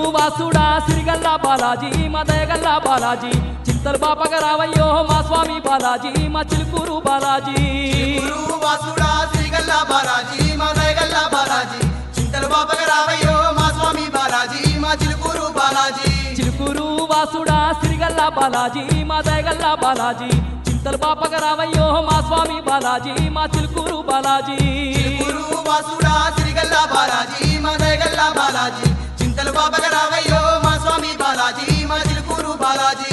వాసుడా సిరిగల్ల బాలాజీ మా దయగల్ల బాలాజీ చింతలు బాపగ రావయ్యో మా స్వామి బాలాజీ మా చిలుకూరు బాలాజీ గురు వాసుడా శ్రీగల్ల బాలాజీ మా దయగల్ల బాలాజీ చింతలు బాపగ రావయ్యో మా స్వామి బాలాజీ మా చిలుకూరు బాలాజీ చిలుకూరు వాసుడా సిరిగల్ల బాలాజీ మా దయగల్ల బాలాజీ చింతలు బాపగ రావయ్యో మా స్వామి బాలాజీ మా చిలుకూరు బాలాజీ గురు వాసుడా శ్రీగల్ల బాలాజీ మా దయగల్ల బాలాజీ చింతలు బాపగ రావయ్యో మా స్వామి బాలాజీ మా చిలుకూరు బాలాజీ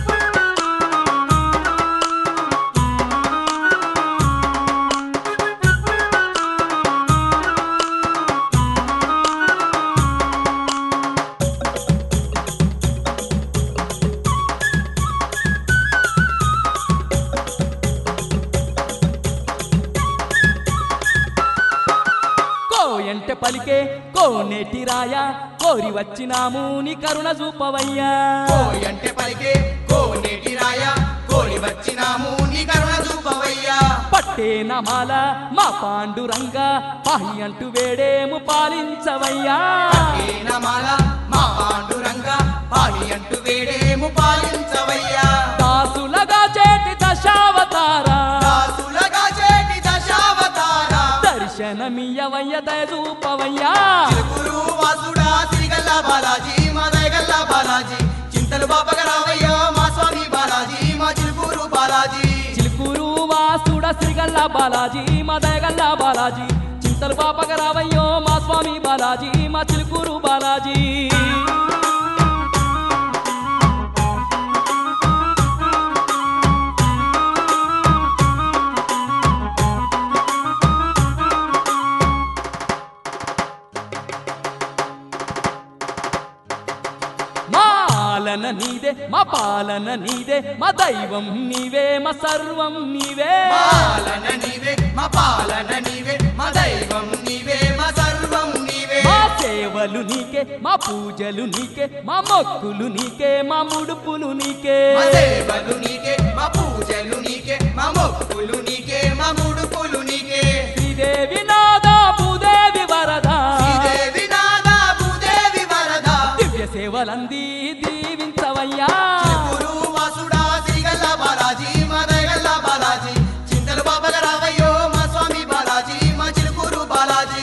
కో ఎంట పలికే కోనేటి రాయ కోరి వచ్చినాము నీ కరుణ చూపవయ్యా అంటే పలికే కోనేటి రాయ కోరి వచ్చినాము నీ కరుణ చూపవయ్యా పట్టే నమాల మా పాండురంగ పాహి అంటూ వేడేము పాలించవయ్యా నమాల మా పాండురంగ పాలి అంటూ వేడేము పాలించవయ్యా దాసులగా చేటి దశావతార దాసులగా చేటి దశావతార దర్శనమియవయ్య దయచూపవయ్యా గురు వాసుడా శ్రీగల్ల బాలాజీ మా దయగల్ల బాలాజీ చింతలు బాపగ రావయ్యో మా స్వామి బాలాజీ మా చిలుకూరు బాలాజీ చిలుకూరు వాసుడ శ్రీగల్ల బాలాజీ మా దయగల్ల బాలాజీ చింతలు పాపగ రావయ్యో మా స్వామి బాలాజీ మా చిలుకూరు బాలాజీ మాలన నీదే మా పాలన నీదే మా దైవం నీవే మా సర్వం నీవే పాలన నీవే మా పాలన నీవే మా దైవం నీవే మా సర్వం నీవే మా సేవలు నీకే మా పూజలు నీకే మా మొక్కులు నీకే మా ముడుపులు నీకే మా సేవలు నీకే మా పూజలు నీకే మా మొక్కులు నీకే మా ముడుపులు నీకే శ్రీదేవి నాదా భూదేవి వరద శ్రీదేవి నాదా భూదేవి వరద దివ్య సేవలంది దీవించవయ్యా గురు వాసుడా శ్రీగల్ల బాలాజీ మా దయగల్ల బాలాజీ చింతలు బాబగ రావయ్యో మా స్వామి బాలాజీ మా చిలుకూరు బాలాజీ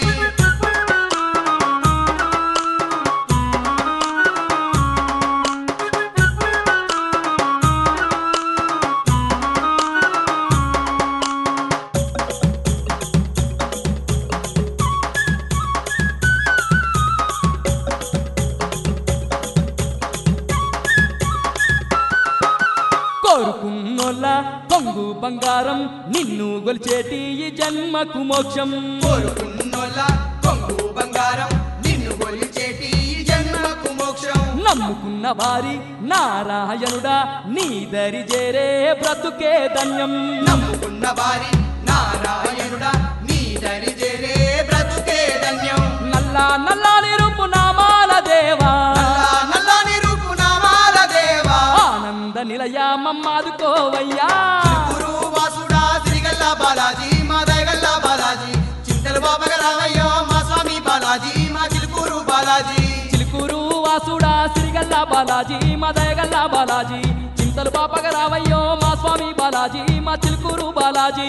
కోరుకున్నోళ్ళ కొంగు బంగారం నిన్ను గొలిచేటి ఈ జన్మకు మోక్షం కోరుకున్నోళ్ళ కొంగు బంగారం నిన్ను కొలిచేటి ఈ జన్మకు మోక్షం నమ్ముకున్న వారి నారాయణుడా నీ దరి చేరే బ్రతుకే ధన్యం నమ్ముకున్న వారి నారాయణుడా నీ దరి చేరే బ్రతుకే ధన్యం నల్లా నల్లాని రూపు నామాల దేవా నల్లా నల్లని రూపు నామాల దేవా ఆనంద నిలయ మమ్మాదుకోవయ్యా గురు వాసుడా శ్రీగల్ల బాలాజీ మా దయగల్ల బాలాజీ చింతలు బాబగ రావయ్యో మా స్వామి బాలాజీ మా చిలుకూరు బాలాజీ చిలుకూరు వాసుడా సిరిగల్ల బాలాజీ మా దయగల్ల బాలాజీ చింతలు పాపగ రావయ్యో మా స్వామి బాలాజీ మా చిలుకూరు బాలాజీ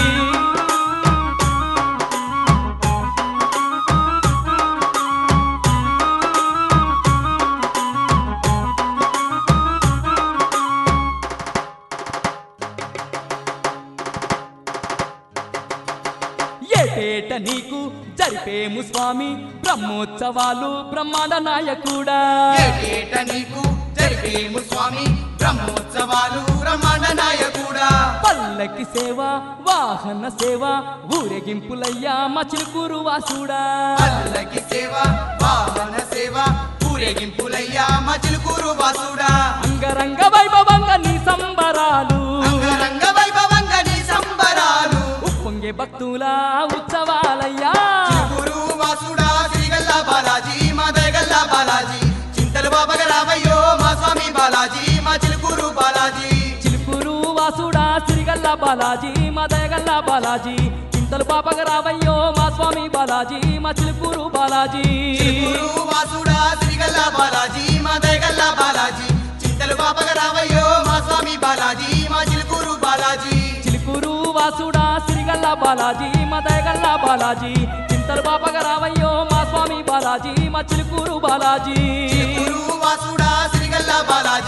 ఏటేట నీకు జరిపేము స్వామి బ్రహ్మోత్సవాలు బ్రహ్మాండ నాయకుడా ఏటేట నీకు జరిపేము స్వామి బ్రహ్మోత్సవాలు బ్రహ్మాండ నాయకుడా పల్లకి సేవ వాహన సేవ ఊరేగింపులయ్యా మా చిలుకూరు వాసుడా పల్లకి సేవ వాహన సేవ ఊరేగింపులయ్యా మా చిలుకూరు వాసుడా అంగరంగ వైభవంగా నీ సంబరాలు అంగరంగ వైభవంగా నీ సంబరాలు ఉప్పొంగే భక్తుల ఉత్సవాలయ్యా గురు వాసుడా శ్రీగల్ల బాలాజీ మా దయగల్ల బాలాజీ చింతలు బాబగ రావయ్యో మా స్వామి బాలాజీ మా చిలుకూరు బాలాజీ చిలుకూరు వాసుడా సిరిగల్ల బాలాజీ మా దయగల్ల బాలాజీ చింతలు పాపగ రావయ్యో మా స్వామి బాలాజీ మా చిలుకూరు బాలాజీ చిలుకూరు వాసుడా శ్రీగల్ల బాలాజీ మా దయగల్ల బాలాజీ చింతలు పాపగ రావయ్యో మా స్వామి బాలాజీ మా చిలుకూరు బాలాజీ చిలుకూరు వాసుడా సిరిగల్ల బాలాజీ మా దయగల్ల బాలాజీ చింతలు పాపగ రావయ్యో మా స్వామి బాలాజీ మా చిలుకూరు బాలాజీ చిలుకూరు వాసుడా శ్రీగల్ల బాలాజీ